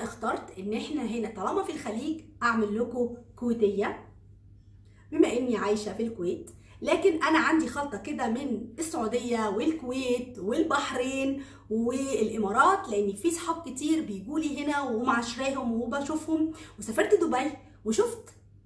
اخترت ان احنا هنا طالما في الخليج اعمل لكم كويتيه بما اني عايشه في الكويت لكن انا عندي خلطه كده من السعوديه والكويت والبحرين والامارات لان في صحاب كتير بيجوا لي هنا ومعاشراهم وبشوفهم وسافرت دبي وشفت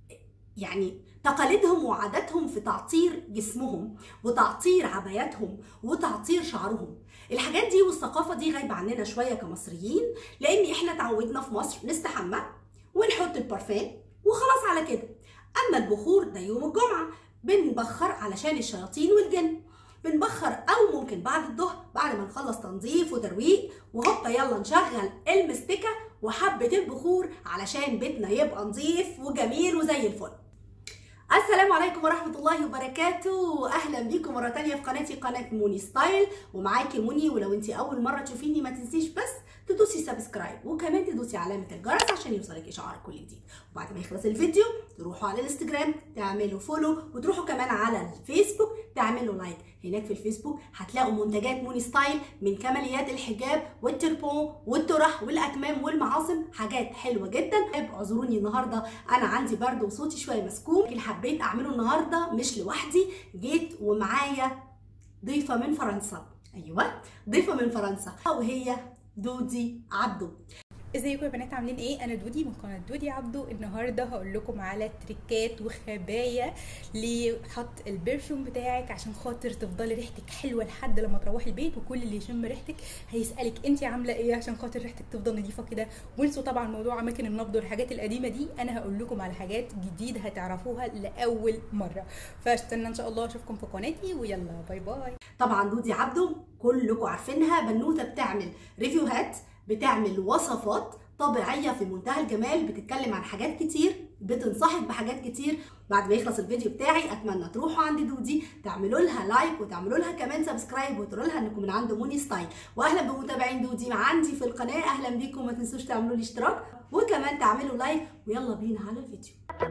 يعني تقاليدهم وعاداتهم في تعطير جسمهم وتعطير عباياتهم وتعطير شعرهم الحاجات دي والثقافه دي غايبه عننا شويه كمصريين لان احنا اتعودنا في مصر نستحمى ونحط البارفان وخلاص على كده اما البخور ده يوم الجمعه بنبخر علشان الشياطين والجن بنبخر او ممكن بعد الظهر بعد ما نخلص تنظيف وترويق وهوبا يلا نشغل المستكه وحبه البخور علشان بيتنا يبقى نظيف وجميل وزي الفل السلام عليكم ورحمة الله وبركاته أهلا بيكم مرة تانية في قناتي قناة موني ستايل ومعاكي موني ولو انت أول مرة تشوفيني ما تنسيش بس تدوسي سبسكرايب وكمان تدوسي علامة الجرس عشان يوصلك إشعار كل جديد وبعد ما يخلص الفيديو تروحوا على الانستجرام تعملوا فولو وتروحوا كمان على الفيسبوك تعملوا لايك هناك في الفيسبوك هتلاقوا منتجات موني ستايل من كماليات الحجاب والتربون والطرح والاكمام والمعاصم حاجات حلوه جدا اعذروني النهارده انا عندي برد وصوتي شويه مسكوم لكن حبيت اعمله النهارده مش لوحدي جيت ومعايا ضيفه من فرنسا ايوه ضيفه من فرنسا وهي دودي عبدو ازيكم يا بنات عاملين ايه انا دودي من قناه دودي عبدو النهارده هقول لكم على تريكات وخبايا لحط البرفيوم بتاعك عشان خاطر تفضلي ريحتك حلوه لحد لما تروحي البيت وكل اللي يشم ريحتك هيسالك انت عامله ايه عشان خاطر ريحتك تفضل نظيفه كده وانسوا طبعا موضوع اماكن النبض والحاجات القديمه دي انا هقول لكم على حاجات جديده هتعرفوها لاول مره فاستنى ان شاء الله اشوفكم في قناتي ويلا باي باي طبعا دودي عبدو كلكم عارفينها بنوته بتعمل ريفيوهات بتعمل وصفات طبيعيه في منتهى الجمال بتتكلم عن حاجات كتير بتنصحك بحاجات كتير بعد ما يخلص الفيديو بتاعي اتمنى تروحوا عند دودي تعملوا لها لايك وتعملوا لها كمان سبسكرايب وتقولوا لها انكم من عند موني ستايل واهلا بمتابعين دودي عندي في القناه اهلا بيكم ما تنسوش تعملوا لي اشتراك وكمان تعملوا لايك ويلا بينا على الفيديو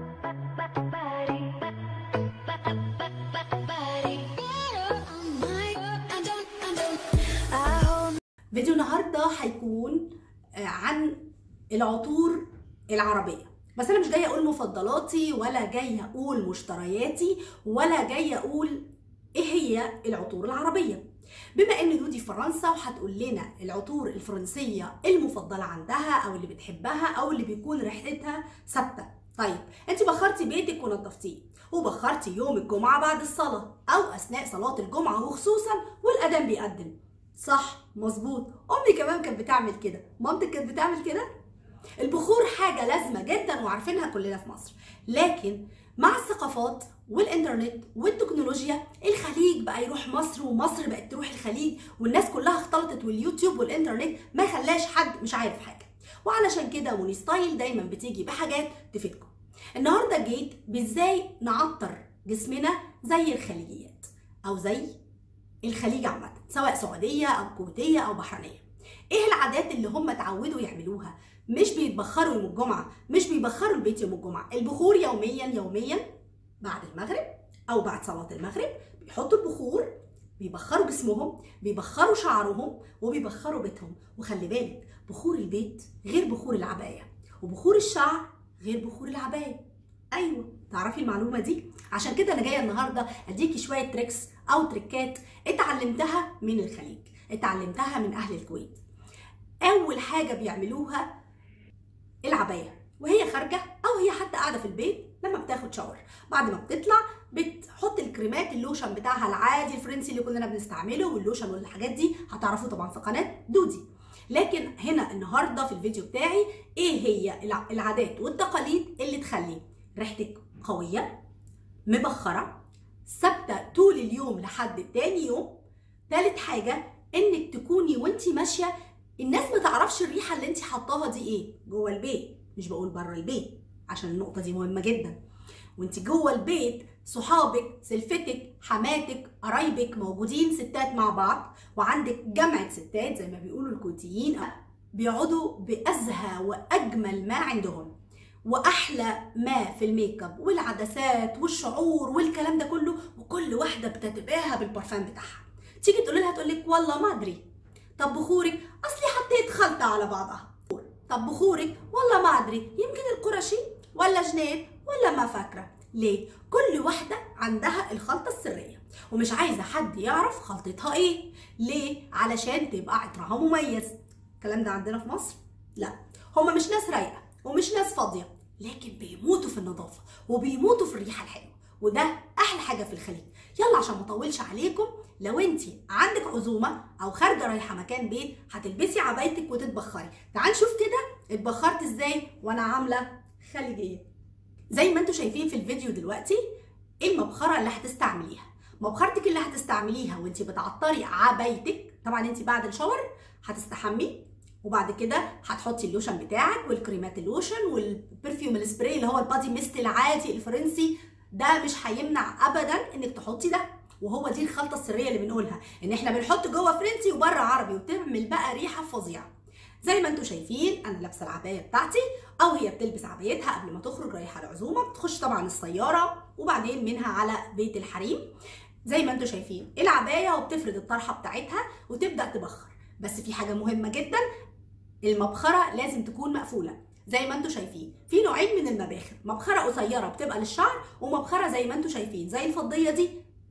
فيديو النهارده هيكون عن العطور العربيه بس انا مش جايه اقول مفضلاتي ولا جايه اقول مشترياتي ولا جايه اقول ايه هي العطور العربيه بما ان دودي في فرنسا وهتقول لنا العطور الفرنسيه المفضله عندها او اللي بتحبها او اللي بيكون ريحتها ثابته طيب انت بخرتي بيتك ونظفتيه وبخرتي يوم الجمعه بعد الصلاه او اثناء صلاه الجمعه وخصوصا والاذان بيقدم صح مظبوط امي كمان كانت بتعمل كده مامتك كانت بتعمل كده البخور حاجه لازمه جدا وعارفينها كلنا في مصر لكن مع الثقافات والانترنت والتكنولوجيا الخليج بقى يروح مصر ومصر بقت تروح الخليج والناس كلها اختلطت واليوتيوب والانترنت ما خلاش حد مش عارف حاجه وعلشان كده موني ستايل دايما بتيجي بحاجات تفيدكم النهارده جيت بازاي نعطر جسمنا زي الخليجيات او زي الخليج عامه سواء سعوديه او كويتيه او بحرينيه ايه العادات اللي هم اتعودوا يعملوها مش بيتبخروا يوم الجمعه مش بيبخروا البيت يوم الجمعه البخور يوميا يوميا بعد المغرب او بعد صلاه المغرب بيحطوا البخور بيبخروا جسمهم بيبخروا شعرهم وبيبخروا بيتهم وخلي بالك بخور البيت غير بخور العبايه وبخور الشعر غير بخور العبايه ايوه تعرفي المعلومه دي عشان كده انا جايه النهارده اديكي شويه تريكس او تريكات اتعلمتها من الخليج اتعلمتها من اهل الكويت اول حاجه بيعملوها العبايه وهي خارجه او هي حتى قاعده في البيت لما بتاخد شاور بعد ما بتطلع بتحط الكريمات اللوشن بتاعها العادي الفرنسي اللي كلنا بنستعمله واللوشن والحاجات دي هتعرفوه طبعا في قناه دودي لكن هنا النهارده في الفيديو بتاعي ايه هي العادات والتقاليد اللي تخلي ريحتك قويه مبخره ثابته طول اليوم لحد تاني يوم تالت حاجه انك تكوني وانت ماشيه الناس ما تعرفش الريحه اللي انت حطاها دي ايه جوه البيت مش بقول بره البيت عشان النقطه دي مهمه جدا وانت جوه البيت صحابك سلفتك حماتك قرايبك موجودين ستات مع بعض وعندك جمعة ستات زي ما بيقولوا الكويتيين بيقعدوا بأزهى وأجمل ما عندهم واحلى ما في الميك اب والعدسات والشعور والكلام ده كله وكل واحده بتتباهى بالبرفان بتاعها تيجي تقول لها تقول لك والله ما ادري طب بخورك اصلي حطيت خلطه على بعضها طب بخورك والله ما ادري يمكن القرشي ولا جنيد ولا ما فاكره ليه كل واحده عندها الخلطه السريه ومش عايزه حد يعرف خلطتها ايه ليه علشان تبقى عطرها مميز الكلام ده عندنا في مصر لا هما مش ناس رايقه ومش ناس فاضيه لكن بيموتوا في النظافه وبيموتوا في الريحه الحلوه وده احلى حاجه في الخليج يلا عشان ما اطولش عليكم لو انت عندك عزومه او خارجه رايحه مكان بيت هتلبسي عبايتك وتتبخري تعال نشوف كده اتبخرت ازاي وانا عامله خليجيه زي ما انتم شايفين في الفيديو دلوقتي ايه المبخره اللي هتستعمليها مبخرتك اللي هتستعمليها وانت بتعطري عبايتك طبعا انت بعد الشاور هتستحمي وبعد كده هتحطي اللوشن بتاعك والكريمات اللوشن والبرفيوم السبراي اللي هو البادي ميست العادي الفرنسي ده مش هيمنع ابدا انك تحطي ده وهو دي الخلطه السريه اللي بنقولها ان احنا بنحط جوه فرنسي وبره عربي وتعمل بقى ريحه فظيعه زي ما انتم شايفين انا لابسه العبايه بتاعتي او هي بتلبس عبايتها قبل ما تخرج رايحه العزومه بتخش طبعا السياره وبعدين منها على بيت الحريم زي ما انتم شايفين العبايه وبتفرد الطرحه بتاعتها وتبدا تبخر بس في حاجه مهمه جدا المبخره لازم تكون مقفوله زي ما انتم شايفين في نوعين من المباخر مبخره قصيره بتبقى للشعر ومبخره زي ما انتم شايفين زي الفضيه دي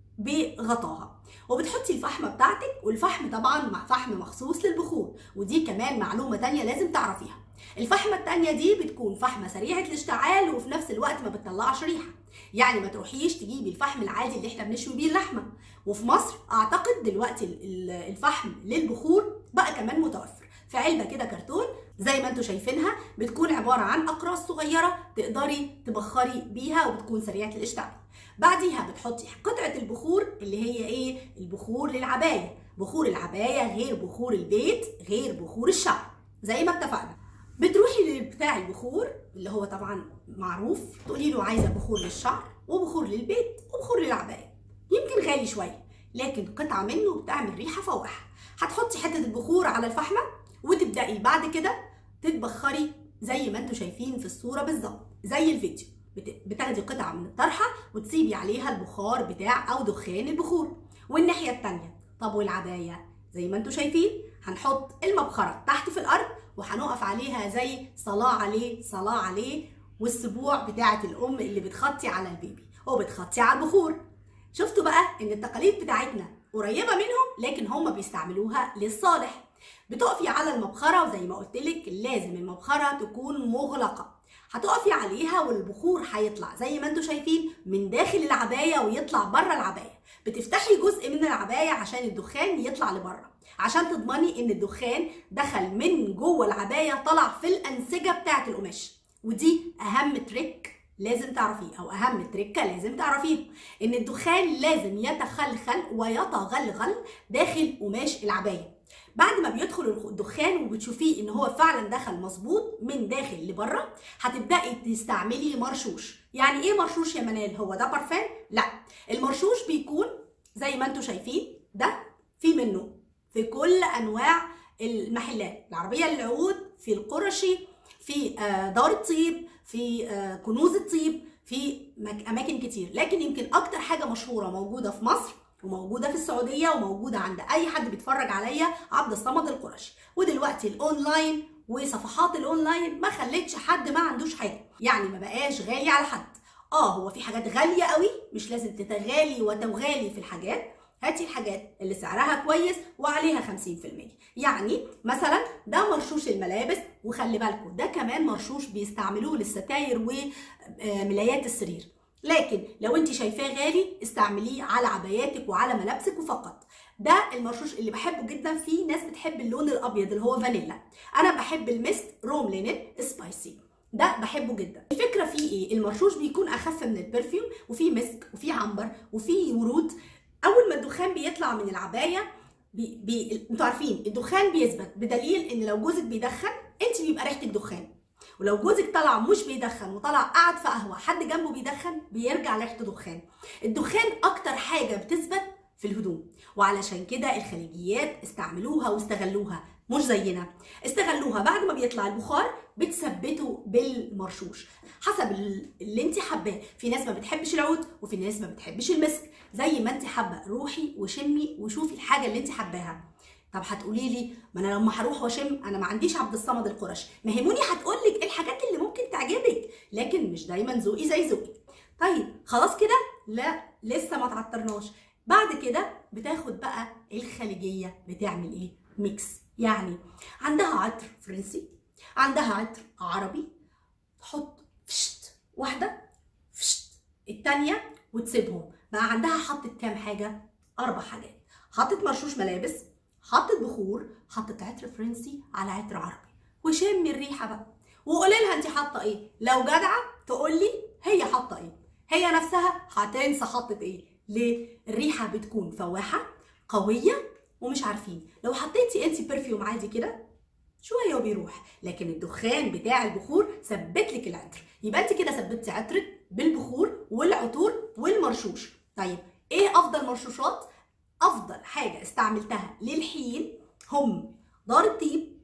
بغطاها وبتحطي الفحمه بتاعتك والفحم طبعا مع فحم مخصوص للبخور ودي كمان معلومه تانية لازم تعرفيها الفحمه التانية دي بتكون فحمه سريعه الاشتعال وفي نفس الوقت ما بتطلعش ريحه يعني ما تروحيش تجيبي الفحم العادي اللي احنا بنشوي بيه اللحمه وفي مصر اعتقد دلوقتي الفحم للبخور بقى كمان متوفر في علبه كده كرتون زي ما انتم شايفينها بتكون عباره عن اقراص صغيره تقدري تبخري بيها وبتكون سريعه الاشتعال بعديها بتحطي قطعه البخور اللي هي ايه البخور للعبايه بخور العبايه غير بخور البيت غير بخور الشعر زي ما اتفقنا بتروحي لبتاع البخور اللي هو طبعا معروف تقولي له عايزه بخور للشعر وبخور للبيت وبخور للعبايه يمكن غالي شويه لكن قطعه منه بتعمل ريحه فواحه هتحطي حته البخور على الفحمه وتبداي بعد كده تتبخري زي ما انتم شايفين في الصوره بالظبط زي الفيديو بتاخدي قطعه من الطرحه وتسيبي عليها البخار بتاع او دخان البخور والناحيه الثانيه طب والعبايه زي ما انتم شايفين هنحط المبخره تحت في الارض وهنقف عليها زي صلاه عليه صلاه عليه والسبوع بتاعه الام اللي بتخطي على البيبي وبتخطي على البخور شفتوا بقى ان التقاليد بتاعتنا قريبه منهم لكن هم بيستعملوها للصالح بتقفي على المبخره وزي ما قلت لك لازم المبخره تكون مغلقه هتقفي عليها والبخور هيطلع زي ما انتم شايفين من داخل العبايه ويطلع بره العبايه بتفتحي جزء من العبايه عشان الدخان يطلع لبره عشان تضمني ان الدخان دخل من جوه العبايه طلع في الانسجه بتاعه القماش ودي اهم تريك لازم تعرفيه او اهم تريكه لازم تعرفيه ان الدخان لازم يتخلخل ويتغلغل داخل قماش العبايه بعد ما بيدخل الدخان وبتشوفيه ان هو فعلا دخل مظبوط من داخل لبره هتبداي تستعملي مرشوش يعني ايه مرشوش يا منال هو ده برفان لا المرشوش بيكون زي ما انتم شايفين ده في منه في كل انواع المحلات العربيه للعود في القرشي في دار الطيب في كنوز الطيب في اماكن كتير لكن يمكن اكتر حاجه مشهوره موجوده في مصر وموجوده في السعوديه وموجوده عند اي حد بيتفرج عليا عبد الصمد القرشي ودلوقتي الاونلاين وصفحات الاونلاين ما خلتش حد ما عندوش حاجه يعني ما بقاش غالي على حد اه هو في حاجات غاليه قوي مش لازم تتغالي وتغالي في الحاجات هاتي الحاجات اللي سعرها كويس وعليها 50% يعني مثلا ده مرشوش الملابس وخلي بالكم ده كمان مرشوش بيستعملوه للستاير وملايات السرير لكن لو انت شايفاه غالي استعمليه على عباياتك وعلى ملابسك وفقط ده المرشوش اللي بحبه جدا في ناس بتحب اللون الابيض اللي هو فانيلا انا بحب الميست روم لينن سبايسي ده بحبه جدا الفكره فيه ايه المرشوش بيكون اخف من البرفيوم وفيه مسك وفيه عنبر وفيه ورود اول ما الدخان بيطلع من العبايه بي بي انتوا عارفين الدخان بيثبت بدليل ان لو جوزك بيدخن انت بيبقى ريحتك دخان ولو جوزك طلع مش بيدخن وطلع قاعد في قهوه حد جنبه بيدخن بيرجع ريحته دخان الدخان اكتر حاجه بتثبت في الهدوم وعلشان كده الخليجيات استعملوها واستغلوها مش زينا استغلوها بعد ما بيطلع البخار بتثبته بالمرشوش حسب اللي انت حباه في ناس ما بتحبش العود وفي ناس ما بتحبش المسك زي ما انت حابه روحي وشمي وشوفي الحاجه اللي انت حباها طب هتقولي لي ما انا لما هروح واشم انا ما عنديش عبد الصمد القرشي ما هيموني هتقول لك ايه الحاجات اللي ممكن تعجبك لكن مش دايما ذوقي زي ذوقك طيب خلاص كده لا لسه ما تعطرناش بعد كده بتاخد بقى الخليجيه بتعمل ايه ميكس يعني عندها عطر فرنسي عندها عطر عربي تحط فشت واحده فشت التانية وتسيبهم بقى عندها حطت كام حاجه اربع حاجات حطت مرشوش ملابس حطت بخور حطت عطر فرنسي على عطر عربي وشمي الريحه بقى وقولي لها انت حاطه ايه لو جدعه تقول لي هي حاطه ايه هي نفسها هتنسى حطت ايه ليه الريحه بتكون فواحه قويه ومش عارفين لو حطيتي انت برفيوم عادي كده شويه وبيروح لكن الدخان بتاع البخور ثبت لك العطر يبقى انت كده ثبتي عطرك بالبخور والعطور والمرشوش طيب ايه افضل مرشوشات افضل حاجه استعملتها للحين هم دار الطيب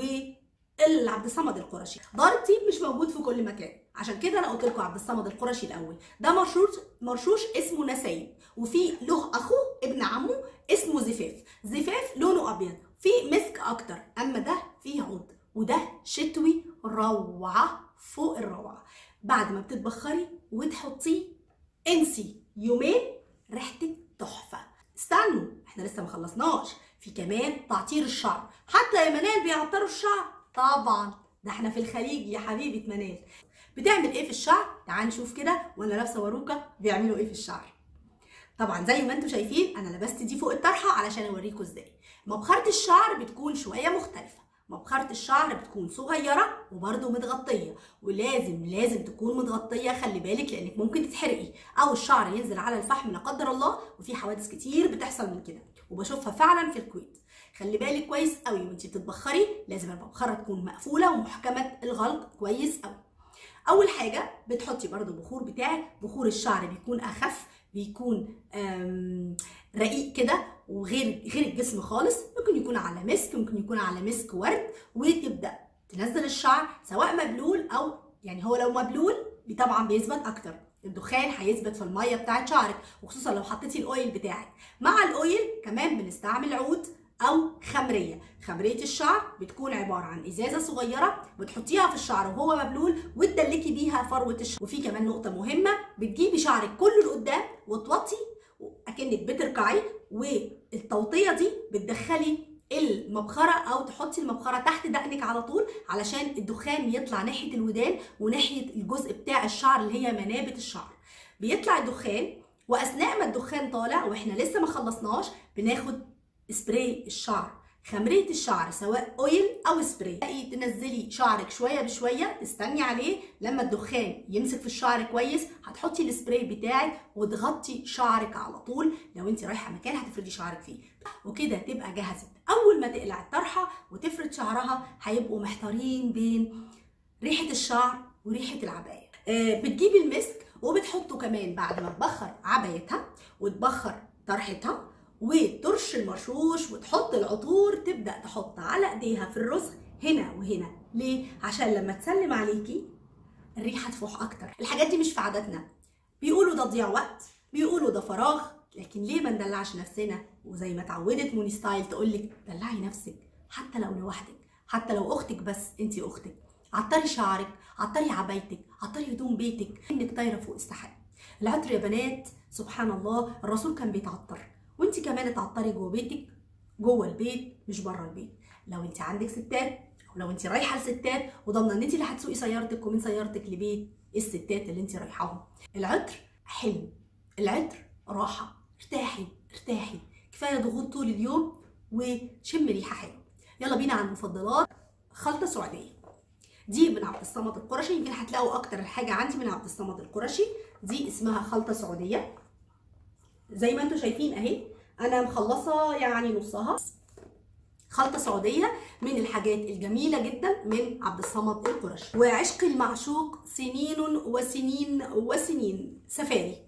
والعبد الصمد القرشي دار الطيب مش موجود في كل مكان عشان كده انا قلت لكم عبد الصمد القرشي الاول ده مرشوش مرشوش اسمه نسايب وفي له اخوه ابن عمه اسمه زفاف زفاف لونه ابيض في مسك اكتر اما ده فيه عود وده شتوي روعه فوق الروعه بعد ما بتتبخري وتحطيه انسي يومين ريحتك تحفه استنوا احنا لسه ما خلصناش في كمان تعطير الشعر حتى يا منال بيعطروا الشعر طبعا ده احنا في الخليج يا حبيبه منال بتعمل ايه في الشعر تعال نشوف كده وانا لابسه باروكه بيعملوا ايه في الشعر طبعا زي ما انتم شايفين انا لبست دي فوق الطرحه علشان اوريكم ازاي مبخره الشعر بتكون شويه مختلفه مبخرة الشعر بتكون صغيرة وبرده متغطية ولازم لازم تكون متغطية خلي بالك لانك ممكن تتحرقي او الشعر ينزل على الفحم لا قدر الله وفي حوادث كتير بتحصل من كده وبشوفها فعلا في الكويت خلي بالك كويس قوي وانت بتتبخري لازم المبخرة تكون مقفولة ومحكمة الغلق كويس قوي اول حاجة بتحطي برده بخور بتاعك بخور الشعر بيكون اخف بيكون رقيق كده وغير غير الجسم خالص ممكن يكون على مسك ممكن يكون على مسك ورد وتبدا تنزل الشعر سواء مبلول او يعني هو لو مبلول طبعا بيثبت اكتر الدخان هيثبت في الميه بتاعت شعرك وخصوصا لو حطيتي الاويل بتاعك مع الاويل كمان بنستعمل عود او خمريه خمريه الشعر بتكون عباره عن ازازه صغيره بتحطيها في الشعر وهو مبلول وتدلكي بيها فروه الشعر وفي كمان نقطه مهمه بتجيبي شعرك كله لقدام وتوطي اكنك بتركعي والتوطيه دي بتدخلي المبخره او تحطي المبخره تحت دقنك على طول علشان الدخان يطلع ناحيه الودان وناحيه الجزء بتاع الشعر اللي هي منابت الشعر بيطلع الدخان واثناء ما الدخان طالع واحنا لسه ما خلصناش بناخد سبراي الشعر خمرية الشعر سواء اويل او سبراي تنزلي شعرك شويه بشويه تستني عليه لما الدخان يمسك في الشعر كويس هتحطي السبراي بتاعك وتغطي شعرك على طول لو انت رايحه مكان هتفردي شعرك فيه وكده تبقى جهزت اول ما تقلع الطرحه وتفرد شعرها هيبقوا محتارين بين ريحه الشعر وريحه العبايه آه بتجيبي المسك وبتحطه كمان بعد ما تبخر عبايتها وتبخر طرحتها وترش المرشوش وتحط العطور تبدا تحط على ايديها في الرسغ هنا وهنا ليه عشان لما تسلم عليكي الريحه تفوح اكتر الحاجات دي مش في عاداتنا بيقولوا ده تضييع وقت بيقولوا ده فراغ لكن ليه ما ندلعش نفسنا وزي ما اتعودت موني ستايل تقول لك دلعي نفسك حتى لو لوحدك حتى لو اختك بس انت اختك عطري شعرك عطري عبايتك عطري هدوم بيتك انك طايره فوق السحاب العطر يا بنات سبحان الله الرسول كان بيتعطر وانت كمان اتعطري جوه بيتك جوه البيت مش بره البيت لو انت عندك ستات او لو انت رايحه لستات وضامنه ان انت اللي هتسوقي سيارتك ومن سيارتك لبيت الستات اللي انت رايحاهم العطر حلم العطر راحه ارتاحي ارتاحي كفايه ضغوط طول اليوم وشم ريحه حلوه يلا بينا على المفضلات خلطه سعوديه دي من عبد الصمد القرشي يمكن هتلاقوا اكتر الحاجه عندي من عبد الصمد القرشي دي اسمها خلطه سعوديه زي ما انتم شايفين اهي انا مخلصه يعني نصها خلطة سعودية من الحاجات الجميلة جدا من عبد الصمد القرشي وعشقي المعشوق سنين وسنين وسنين سفاري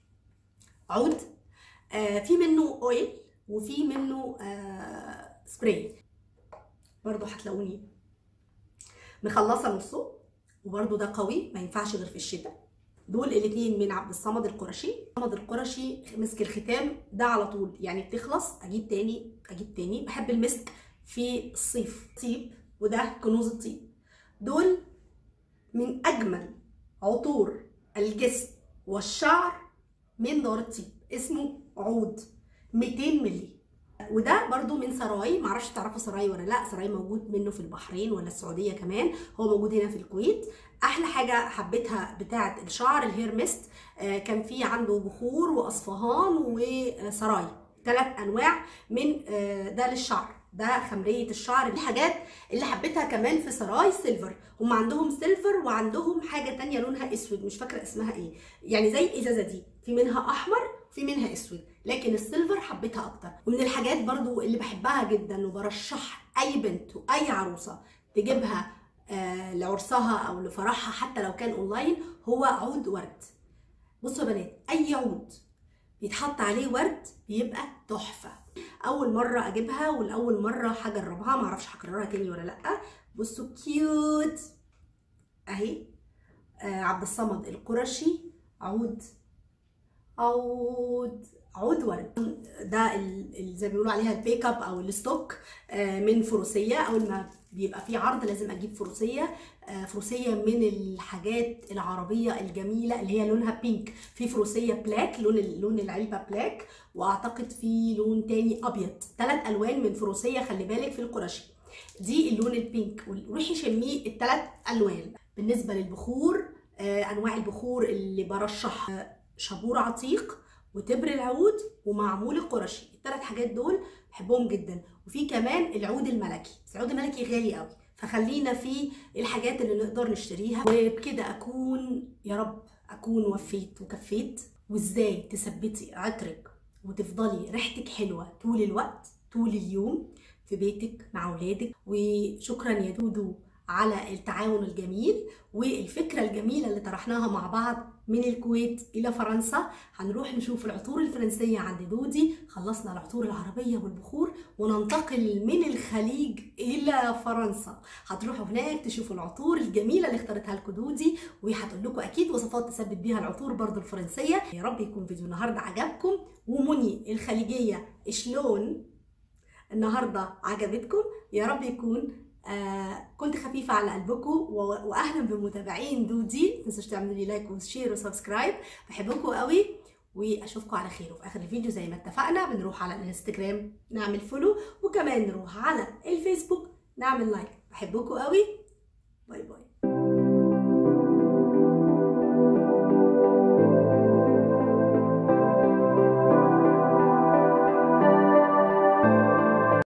عود آه في منه اويل وفي منه آه سبراي برضو هتلاقوني مخلصة نصه وبرضو ده قوي ما ينفعش غير في الشتاء دول الاثنين من عبد الصمد القرشي الصمد القرشي مسك الختام ده على طول يعني بتخلص اجيب تاني اجيب تاني بحب المسك في الصيف طيب وده كنوز الطيب دول من اجمل عطور الجسم والشعر من دار الطيب اسمه عود 200 مللي وده برضو من سراي معرفش تعرفوا سراي ولا لا سراي موجود منه في البحرين ولا السعوديه كمان هو موجود هنا في الكويت احلى حاجه حبيتها بتاعه الشعر الهير ميست آه، كان في عنده بخور واصفهان وسراي ثلاث انواع من آه، ده للشعر ده خمريه الشعر الحاجات اللي حبيتها كمان في سراي سيلفر هم عندهم سيلفر وعندهم حاجه تانية لونها اسود مش فاكره اسمها ايه يعني زي الازازه دي في منها احمر في منها اسود لكن السيلفر حبيتها اكتر ومن الحاجات برضو اللي بحبها جدا وبرشحها اي بنت واي عروسه تجيبها آه لعرسها او لفرحها حتى لو كان اونلاين هو عود ورد بصوا يا بنات اي عود بيتحط عليه ورد بيبقى تحفه اول مره اجيبها والاول مره هجربها معرفش هكررها تاني ولا لا بصوا كيوت اهي آه عبد الصمد القرشي عود عود عود ورد ده ال- ال- زي ما بيقولوا عليها البيك اب او الستوك آه، من فروسيه اول ما بيبقى في عرض لازم اجيب فروسيه آه، فروسيه من الحاجات العربيه الجميله اللي هي لونها بينك في فروسيه بلاك لون ال- لون العلبه بلاك واعتقد في لون تاني ابيض ثلاث الوان من فروسيه خلي بالك في القرشي دي اللون البينك وروحي شميه الثلاث الوان بالنسبه للبخور آه، انواع البخور اللي برشحها شابور عتيق وتبر العود ومعمول القرشي الثلاث حاجات دول بحبهم جدا وفي كمان العود الملكي بس العود الملكي غالي قوي فخلينا في الحاجات اللي نقدر نشتريها وبكده اكون يا رب اكون وفيت وكفيت وازاي تثبتي عطرك وتفضلي ريحتك حلوه طول الوقت طول اليوم في بيتك مع اولادك وشكرا يا دودو على التعاون الجميل والفكره الجميله اللي طرحناها مع بعض من الكويت الى فرنسا هنروح نشوف العطور الفرنسيه عند دودي خلصنا العطور العربيه والبخور وننتقل من الخليج الى فرنسا هتروحوا هناك تشوفوا العطور الجميله اللي اختارتها لكم دودي وهتقول لكم اكيد وصفات تثبت بيها العطور برضو الفرنسيه يا رب يكون فيديو النهارده عجبكم ومني الخليجيه شلون النهارده عجبتكم يا رب يكون آه كنت خفيفة على قلبكم و- وأهلا بمتابعين دودي متنسوش تعملوا لي لايك وشير وسبسكرايب بحبكم قوي واشوفكم على خير وفي اخر الفيديو زي ما اتفقنا بنروح على الانستجرام نعمل فولو وكمان نروح على الفيسبوك نعمل لايك بحبكم قوي